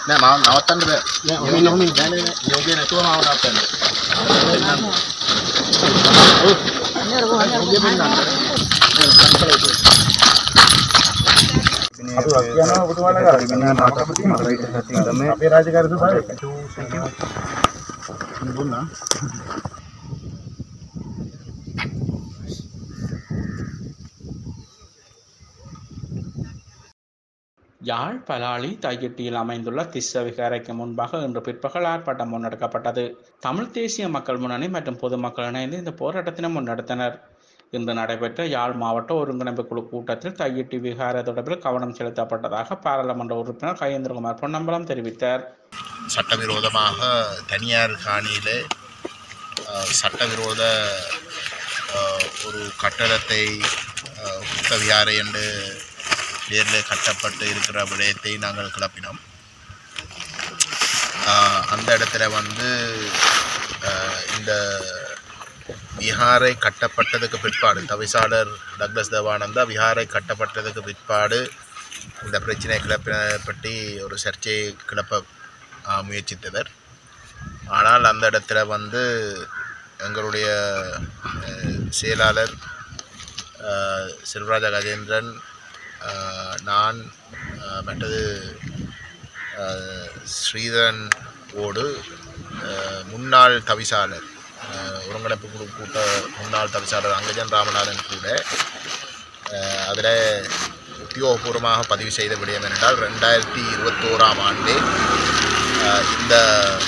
නෑ මම නවත්තන්න බෑ. යෝගී නෑ නෑ නෑ. යෝගී නැතුව මම නවත්තන්න. අපේ රාජකාරී සභාවේ දුන්නා. யாழ் பலாலி தையிட்டியில் அமைந்துள்ள திஸ்ஸ விகாரைக்கு முன்பாக இன்று பிற்பகல் ஆர்ப்பாட்டம் முன்னெடுக்கப்பட்டது தமிழ் தேசிய மக்கள் முன்னணி மற்றும் பொதுமக்கள் இணைந்து இந்த போராட்டத்தினை முன்னெடுத்தனர் இன்று நடைபெற்ற யாழ் மாவட்ட ஒருங்கிணைப்பு குழு கூட்டத்தில் தையிட்டி விகார தொடர்பில் கவனம் செலுத்தப்பட்டதாக பாராளுமன்ற உறுப்பினர் கயேந்திரகுமார் பொன்னம்பலம் தெரிவித்தார் சட்டவிரோதமாக தனியார் காணியிலே அஹ், சட்டவிரோத அஹ், ஒரு கட்டடத்தை அஹ், புத்த விகாரை என்று பேரில் கட்டப்பட்டு இருக்கிற விடயத்தை நாங்கள் கிளப்பினோம் அஹ், அந்த இடத்துல வந்து அஹ், இந்த விஹாரை கட்டப்பட்டதுக்கு பிற்பாடு தவிசாளர் டக்ளஸ் தேவானந்தா விஹாரை கட்டப்பட்டதுக்கு பிற்பாடு இந்த பிரச்சனை கிளப்பின பற்றி ஒரு சர்ச்சையை கிளப்ப ஆ, முயற்சித்தவர் ஆனால் அந்த இடத்துல வந்து எங்களுடைய அஹ், செயலாளர் அஹ், செல்வராஜா கஜேந்திரன் அஹ், நான் அஹ், மற்றது அஹ், ஸ்ரீதரன் ஓடு அஹ், முன்னாள் தவிசாளர் அஹ், ஒருங்கிணைப்பு குழு கூட்ட முன்னாள் தவிசாளர் அங்கஜன் ராமநாதன் கூட அதில் உத்தியோகபூர்வமாக பதிவு செய்த விடயம் என்றால் ரெண்டாயிரத்தி இருபத்தோராம் ஆண்டே அஹ், இந்த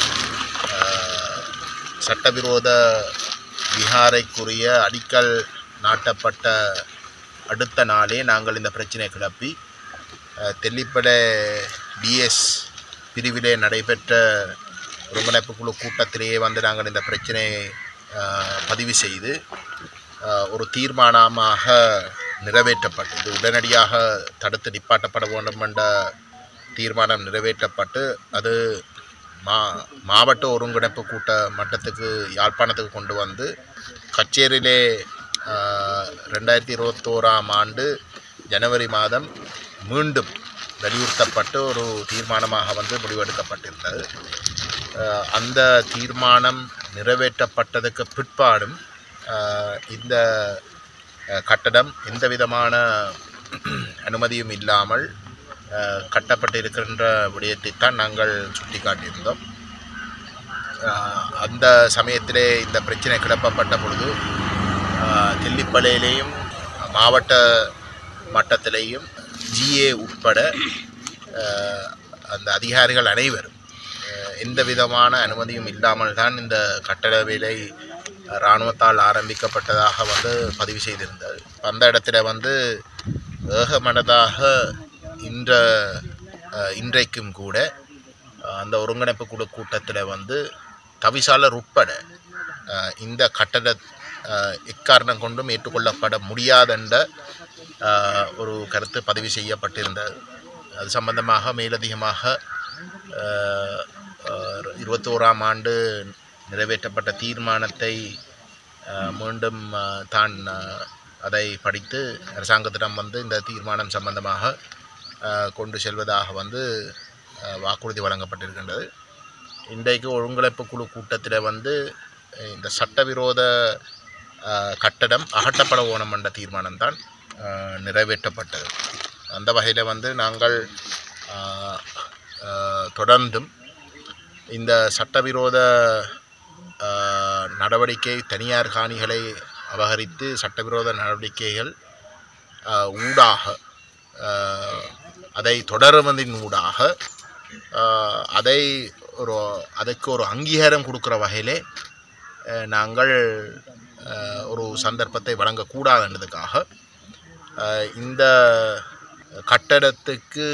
அஹ், சட்டவிரோத விஹாரைக்குரிய அடிக்கல் நாட்டப்பட்ட அடுத்த நாளே நாங்கள் இந்த பிரச்சனையை கிளப்பி அஹ், தெல்லிப்படை டிஎஸ் பிரிவிலே நடைபெற்ற ஒருங்கிணைப்பு குழு கூட்டத்திலேயே வந்து நாங்கள் இந்த பிரச்சனையை அஹ், பதிவு செய்து அஹ், ஒரு தீர்மானமாக நிறைவேற்றப்பட்டது உடனடியாக தடுத்து நிப்பாட்டப்பட வேண்டும் என்ற தீர்மானம் நிறைவேற்றப்பட்டு அது மா மாவட்ட ஒருங்கிணைப்பு கூட்ட மட்டத்துக்கு யாழ்ப்பாணத்துக்கு கொண்டு வந்து கச்சேரியிலே ஆஹ், ரெண்டாயிரத்தி இருபத்தோராம் ஆண்டு ஜனவரி மாதம் மீண்டும் வலியுறுத்தப்பட்டு ஒரு தீர்மானமாக வந்து முடிவெடுக்கப்பட்டிருந்தது ஆஹ், அந்த தீர்மானம் நிறைவேற்றப்பட்டதுக்கு பிற்பாடும் ஆஹ், இந்த அஹ், கட்டடம் எந்த விதமான அனுமதியும் இல்லாமல் அஹ், கட்டப்பட்டிருக்கின்ற விடயத்தை தான் நாங்கள் சுட்டிக்காட்டியிருந்தோம் அஹ், அந்த சமயத்திலே இந்த பிரச்சனை கிளப்பப்பட்ட பொழுது அஹ், தில்லிப்பளையிலேயும் மாவட்ட மட்டத்திலேயும் ஜிஏ உட்பட அஹ், அந்த அதிகாரிகள் அனைவரும் அஹ், எந்த விதமான அனுமதியும் இல்லாமல் தான் இந்த கட்டட வேலை இராணுவத்தால் ஆரம்பிக்கப்பட்டதாக வந்து பதிவு செய்திருந்தது அந்த இடத்துல வந்து ஏகமனதாக இன்ற அஹ், இன்றைக்கும் கூட அஹ், அந்த ஒருங்கிணைப்பு குழு கூட்டத்தில் வந்து தவிசாளர் உட்பட அஹ், இந்த கட்டட அஹ், எக்காரணம் கொண்டும் ஏற்றுக்கொள்ளப்பட முடியாதென்ற அஹ், ஒரு கருத்து பதிவு செய்யப்பட்டிருந்தது அது சம்பந்தமாக மேலதிகமாக அஹ், அஹ், இருபத்தோராம் ஆண்டு நிறைவேற்றப்பட்ட தீர்மானத்தை அஹ், மீண்டும் அஹ், தான் அஹ், அதை படித்து அரசாங்கத்திடம் வந்து இந்த தீர்மானம் சம்பந்தமாக அஹ், கொண்டு செல்வதாக வந்து அஹ், வாக்குறுதி வழங்கப்பட்டிருக்கின்றது இன்றைக்கு ஒருங்கிணைப்பு குழு கூட்டத்தில் வந்து அஹ், இந்த சட்டவிரோத அஹ், கட்டடம் அகற்றப்பட ஓணம் என்ற தீர்மானம் தான் நிறைவேற்றப்பட்டது அந்த வகையில் வந்து நாங்கள் அஹ், அஹ், தொடர்ந்தும் இந்த சட்டவிரோத அஹ், நடவடிக்கை தனியார் காணிகளை அபகரித்து சட்டவிரோத நடவடிக்கைகள் அஹ், ஊடாக அஹ், அதை தொடருவதின் ஊடாக அஹ், அதை ஒரு அதுக்கு ஒரு அங்கீகாரம் கொடுக்குற வகையிலே அஹ், நாங்கள் அஹ், ஒரு சந்தர்ப்பத்தை வழங்கக்கூடாதுன்றதுக்காக அஹ், இந்த கட்டடத்துக்கு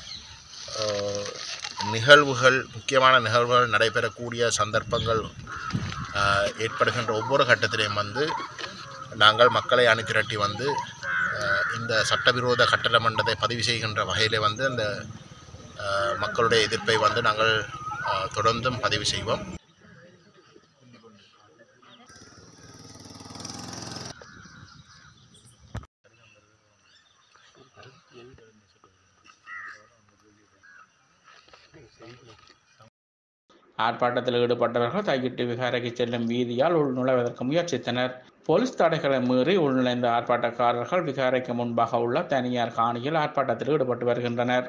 அஹ், நிகழ்வுகள் முக்கியமான நிகழ்வுகள் நடைபெறக்கூடிய சந்தர்ப்பங்கள் அஹ், ஏற்படுகின்ற ஒவ்வொரு கட்டத்திலையும் வந்து நாங்கள் மக்களை அணிதிரட்டி வந்து அஹ், இந்த சட்டவிரோத கட்டட மண்டத்தை பதிவு செய்கின்ற வகையிலே வந்து அந்த அஹ், மக்களுடைய எதிர்ப்பை வந்து நாங்கள் அஹ், தொடர்ந்தும் பதிவு செய்வோம் ஆர்ப்பாட்டத்தில் ஈடுபட்டவர்கள் தையிட்டு விகாரைக்கு செல்லும் வீதியால் உள் நுழைவதற்கு முயற்சித்தனர் போலீஸ் தடைகளை மீறி உள்நுழைந்த ஆர்ப்பாட்டக்காரர்கள் விகாரைக்கு முன்பாக உள்ள தனியார் காணியில் ஆர்ப்பாட்டத்தில் ஈடுபட்டு வருகின்றனர்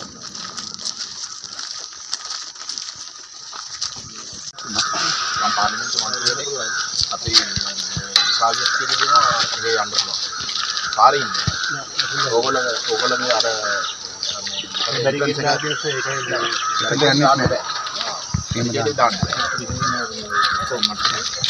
මම පාර්ලිමේන්තු මන්ත්‍රීවරයෙක් අපි විභාගයක් කියලා ඒ යන්න පුළුවන්. පාරේ ඉන්නේ. ඕගොල්ලෝ ඕගොල්ලෝ අර බැරිගේට් රාජ්‍යස්ස ඒකයි බැරිගේට් දාන්න බෑ. බැරිගේට් දාන්න බෑ. කොහොමද?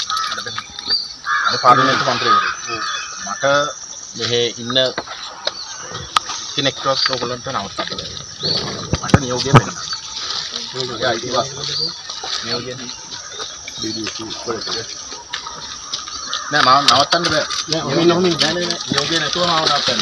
අර පාර්ලිමේන්තු මන්ත්‍රීවරයෙක්. මට මෙහෙ ඉන්න කෙනෙක්වත් ඕගොල්ලන්ට නවත්තන්න බෑ. මට නියෝගය දෙන්න. ඒ අයිතිවාසිකම්. නියෝගය දෙන්න. නෑ මම නවත්තන්න බෑ. නෑ ඔමින් ඔමින් බෑ නෑ නෑ නියෝගය නැතුව මම නවත්තන්න.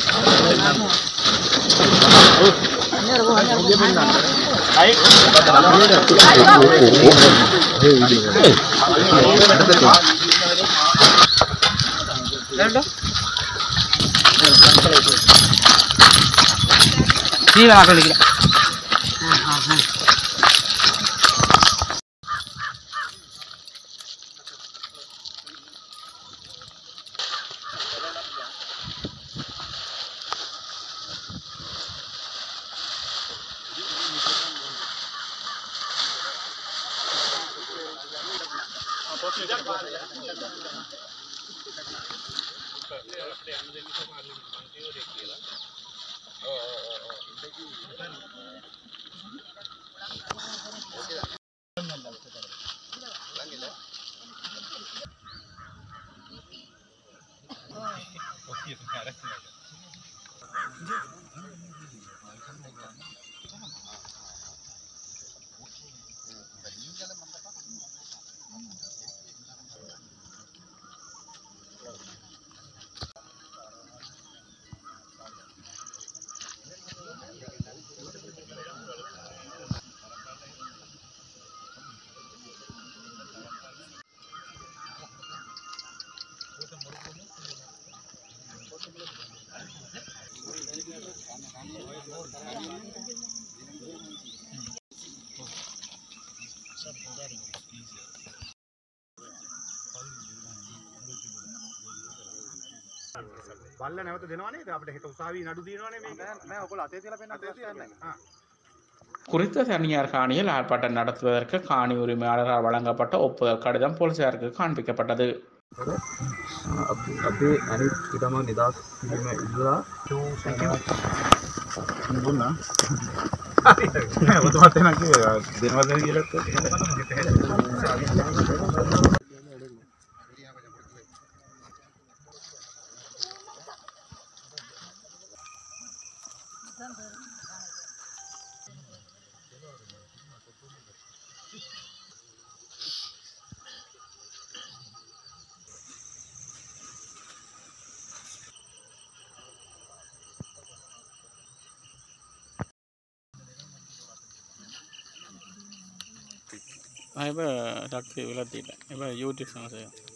බල්ල නැවත දෙනවා නේද අපිට හෙට උසාවි නඩු දිනවනේ මේක නෑ ඔයගොල්ලෝ අතේ තියලා පෙන්නන්න ආ குறித்த தனியார் காணியில் ஆர்ப்பாட்டம் நடத்துவதற்கு காணி உரிமையாளரால் வழங்கப்பட்ட ஒப்புதல் கடிதம் போலீசாருக்கு காண்பிக்கப்பட்டது අපි අපේ අනිත් ඉතම නිදස් කිරීම ඉල්ලා දුන්නා ඔතුමත් එන දෙනවද කියලත් இப்போ சக்தி விளத்திட்டேன் இப்போ யூடியூப் செய்யும்